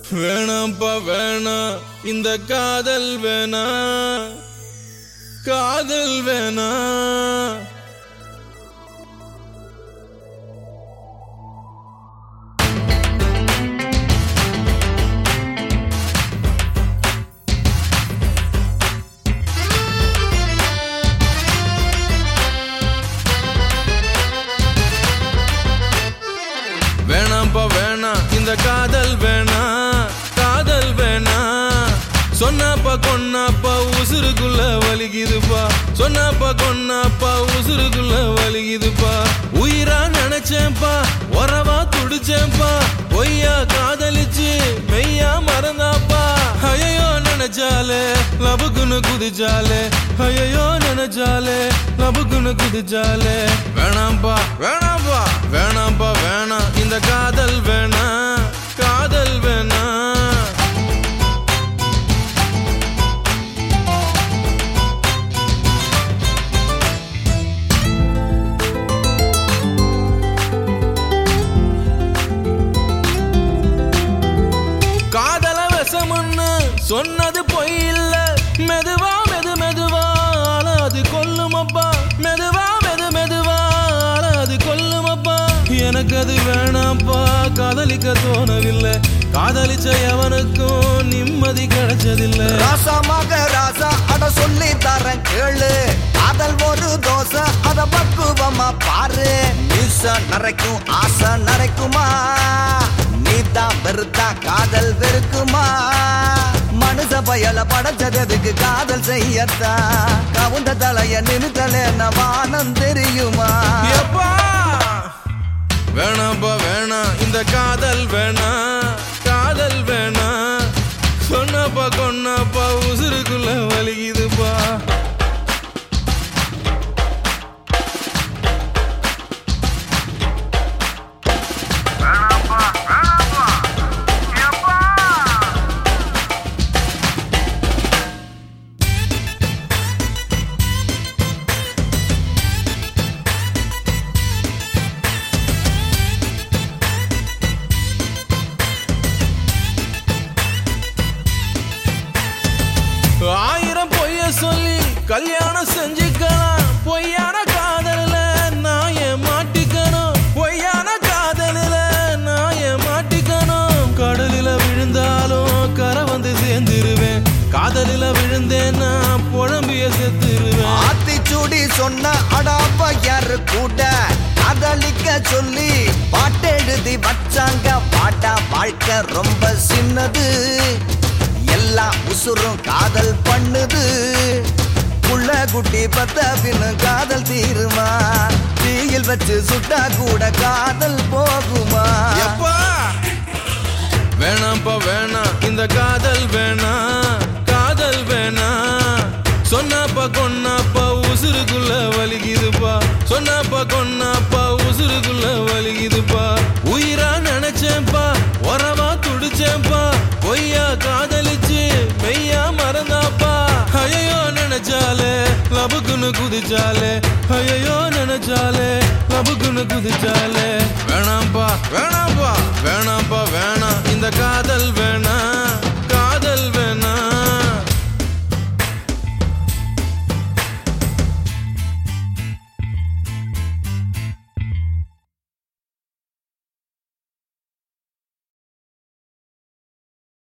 வேணாம்ப்பா வேணாம் இந்த காதல் வேணா காதல் வேணா வேணாம்ப்பா வேணாம் இந்த காதல் வேணா காதல் வேணா சொன்னாப்பா கொன்னாப்பா உசுருக்குள்ள வலிக்குதுப்பா சொன்னாப்பா கொன்னாப்பா உசுருக்குள்ள வலிக்குதுப்பா உயிரா நினைச்சேன்ப்பா உறவா துடிச்சேன்ப்பா பொய்யா காதலிச்சு மெய்யா மறந்தாப்பா ஐயோ நினைச்சாலே லபுக்குன்னு குதிச்சாலே ஐயோ நினைச்சாலே லபுக்குன்னு குதிச்சாலே வேணாம்ப்பா வேணாம்ப்பா வேணாம்ப்பா வேணாம் இந்த காதல் வேணா காதல் வேணா காதல விஷமன்னு சொன்னது பொய் இல்ல மெதுவா மெது மெதுவா ஆனா அது கொல்லுமப்பா மெதுவா மெது மெதுவா ஆனா அது கொல்லுமப்பா எனக்கு அது வேணாம்ப்பா காதலிக்க தோணவில்லை காதலிச்ச எவனுக்கும் நிம்மதி கிடைச்சதில்லை ராசா மக ராசா அட சொல்லி தரேன் கேளு காதல் ஒரு தோசை அத பக்குவமா பாரு மீச நரைக்கும் ஆசை நரைக்குமா நீதான் வெறுத்தா காதல் வெறுக்குமா மனுஷ பயல படைச்சதுக்கு காதல் செய்யத்தா கவுந்த தலைய நிறுத்தல வானம் தெரியுமா எப்பா வேணாம்பா வேணாம் இந்த காதல் வேணா காதல் வேணா சொன்னப்பா கொன்னாப்பா உசுருக்குள்ள வலிக்குதுப்பா ஆயிரம் பொய்ய சொல்லி கல்யாணம் செஞ்சுக்கலாம் பொய்யான காதலில் நான் ஏன் மாட்டிக்கணும் பொய்யான காதலில் நான் ஏன் மாட்டிக்கணும் கடலில் விழுந்தாலும் கரை வந்து சேர்ந்துருவேன் காதலில் விழுந்தேன்னா புழம்பிய செத்துருவேன் ஆத்திச்சூடி சொன்ன அடாப்ப யாரு கூட காதலிக்க சொல்லி பாட்டெழுதி வச்சாங்க பாட்டா வாழ்க்கை ரொம்ப சின்னது எல்லா உசுரும் காதல் பண்ணுது புள்ள குட்டி பத்த பின்னு காதல் தீருமா தீயில் வச்சு சுட்டா கூட காதல் போகுமா எப்பா வேணாம்ப்பா வேணாம் இந்த காதல் வேணா காதல் வேணா சொன்னாப்பா கொன்னாப்பா உசுருக்குள்ள வலிக்குதுப்பா சொன்னாப்பா கொன்னாப்பா உசுருக்குள்ள வலிக்குதுப்பா உயிரா நினைச்சேன்ப்பா உறவா துடிச்சேன்ப்பா பொய்யா காதலிச்சு மெய்யா மறந்தாப்பா ஐயோ நினைச்சாலே லபுக்குன்னு குதிச்சாலே ஐயோ நினைச்சாலே லபுக்குன்னு குதிச்சாலே வேணாம்ப்பா வேணாம்ப்பா வேணாம்